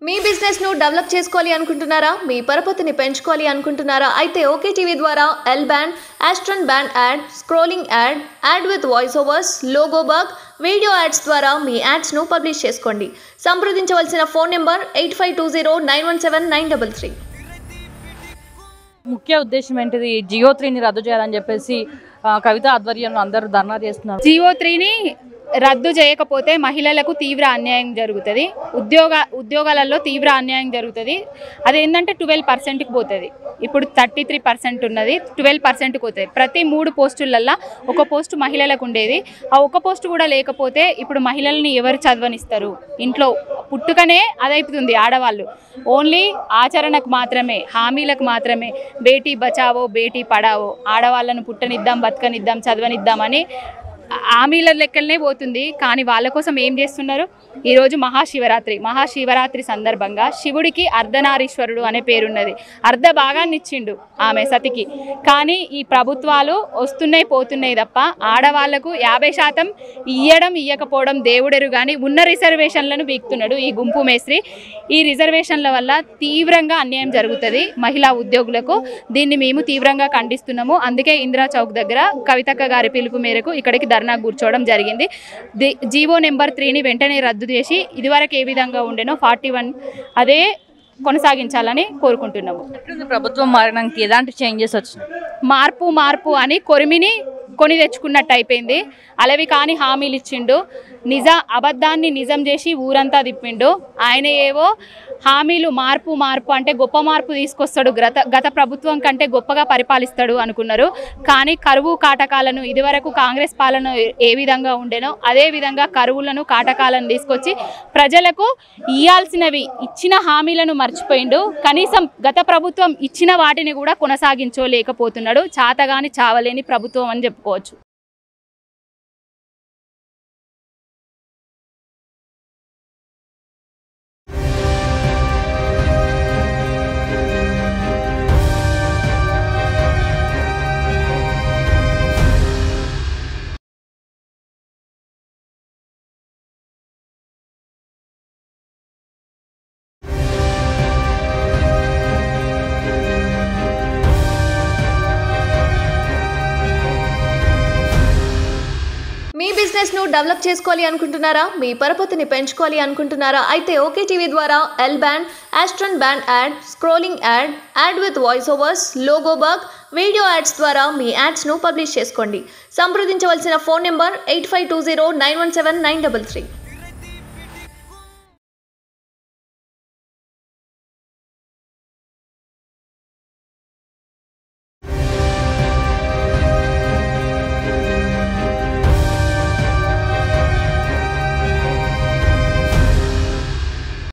మీ business ను develop చేసుకోవాలి అనుకుంటున్నారా మీ పరపతిని పెంచుకోవాలి అనుకుంటున్నారా అయితే ఓకే టీవీ ద్వారా ఎల్ బ్యాండ్ ఆస్ట్రన్ band ad scrolling ad ad with voice overs logo bug video ads ద్వారా మీ యాడ్స్ ను పబ్లిష్ చేసుకోండి సంప్రదించవలసిన phone number eight five two zero nine one seven nine double three ముఖ్య ఉద్దేశం ఏంటిది జియో త్రీని రద్దు చేయాలని చెప్పేసి ఆ, కవిత ఆధ్వర్యంలో అందరూ ధర్నా చేస్తున్నారు జీవో త్రీని రద్దు చేయకపోతే మహిళలకు తీవ్ర అన్యాయం జరుగుతుంది ఉద్యోగ ఉద్యోగాలలో తీవ్ర అన్యాయం జరుగుతుంది అది ఏంటంటే ట్వెల్వ్ పర్సెంట్కి పోతుంది ఇప్పుడు థర్టీ త్రీ పర్సెంట్ ఉన్నది ట్వెల్వ్ పర్సెంట్కి పోతుంది ప్రతి మూడు పోస్టులల్లో ఒక పోస్టు మహిళలకు ఉండేది ఆ ఒక పోస్టు కూడా లేకపోతే ఇప్పుడు మహిళల్ని ఎవరు చదవనిస్తారు ఇంట్లో పుట్టుకనే అదైపుతుంది ఆడవాళ్ళు ఓన్లీ ఆచరణకు మాత్రమే హామీలకు మాత్రమే బేటీ బచావో బేటీ పడావో ఆడవాళ్ళను పుట్టనిద్దాం బతకనిద్దాం చదవనిద్దామని హామీల లెక్కలనే పోతుంది కానీ వాళ్ళ కోసం ఏం చేస్తున్నారు ఈరోజు మహాశివరాత్రి మహాశివరాత్రి సందర్భంగా శివుడికి అర్ధనారీశ్వరుడు అనే పేరున్నది అర్ధ భాగాన్ని ఇచ్చిండు ఆమె సతికి కానీ ఈ ప్రభుత్వాలు వస్తున్నాయి పోతున్నాయి తప్ప ఆడవాళ్లకు యాభై శాతం ఇయ్యడం ఇయ్యకపోవడం దేవుడెరు కానీ ఉన్న రిజర్వేషన్లను బీక్తున్నాడు ఈ గుంపు మేస్త్రి ఈ రిజర్వేషన్ల వల్ల తీవ్రంగా అన్యాయం జరుగుతుంది మహిళా ఉద్యోగులకు దీన్ని మేము తీవ్రంగా ఖండిస్తున్నాము అందుకే ఇందిరా చౌక్ దగ్గర కవితక్క గారి పిలుపు మేరకు ఇక్కడికి ధర్నా కూర్చోవడం జరిగింది ది జీవో నెంబర్ త్రీని వెంటనే రద్దు చేసి ఇదివరకు ఏ విధంగా ఉండేనో ఫార్టీ వన్ అదే కొనసాగించాలని కోరుకుంటున్నాము ఎట్లుంది ప్రభుత్వం మారినాక ఎలాంటి చేంజెస్ వచ్చినాయి మార్పు మార్పు అని కొరిమిని కొని తెచ్చుకున్నట్టు అయిపోయింది అలవి కాని హామీలు ఇచ్చిండు నిజ అబద్ధాన్ని నిజం చేసి ఊరంతా తిప్పిండు ఆయన ఏవో హామీలు మార్పు మార్పు అంటే గొప్ప మార్పు తీసుకొస్తాడు గత గత ప్రభుత్వం కంటే గొప్పగా పరిపాలిస్తాడు అనుకున్నారు కానీ కరువు కాటకాలను ఇదివరకు కాంగ్రెస్ పాలన ఏ విధంగా ఉండేనో అదే విధంగా కరువులను కాటకాలను తీసుకొచ్చి ప్రజలకు ఇయ్యాల్సినవి ఇచ్చిన హామీలను మర్చిపోయిండు కనీసం గత ప్రభుత్వం ఇచ్చిన వాటిని కూడా కొనసాగించలేకపోతున్నాడు చాతగాని చావలేని ప్రభుత్వం అని చెప్పుకోవచ్చు మీ బిజినెస్ ను డెవలప్ చేసుకోవాలి అనుకుంటున్నారా మీ పరపతిని పెంచుకోవాలి అనుకుంటున్నారా అయితే ఓకే టీవీ ద్వారా ఎల్ బ్యాండ్ ఆస్ట్రన్ band ad scrolling ad ad with voice overs logo bug video ads ద్వారా మీ యాడ్స్ ను పబ్లిష్ చేసుకోండి సంప్రదించవలసిన phone number eight five two zero nine one seven nine double three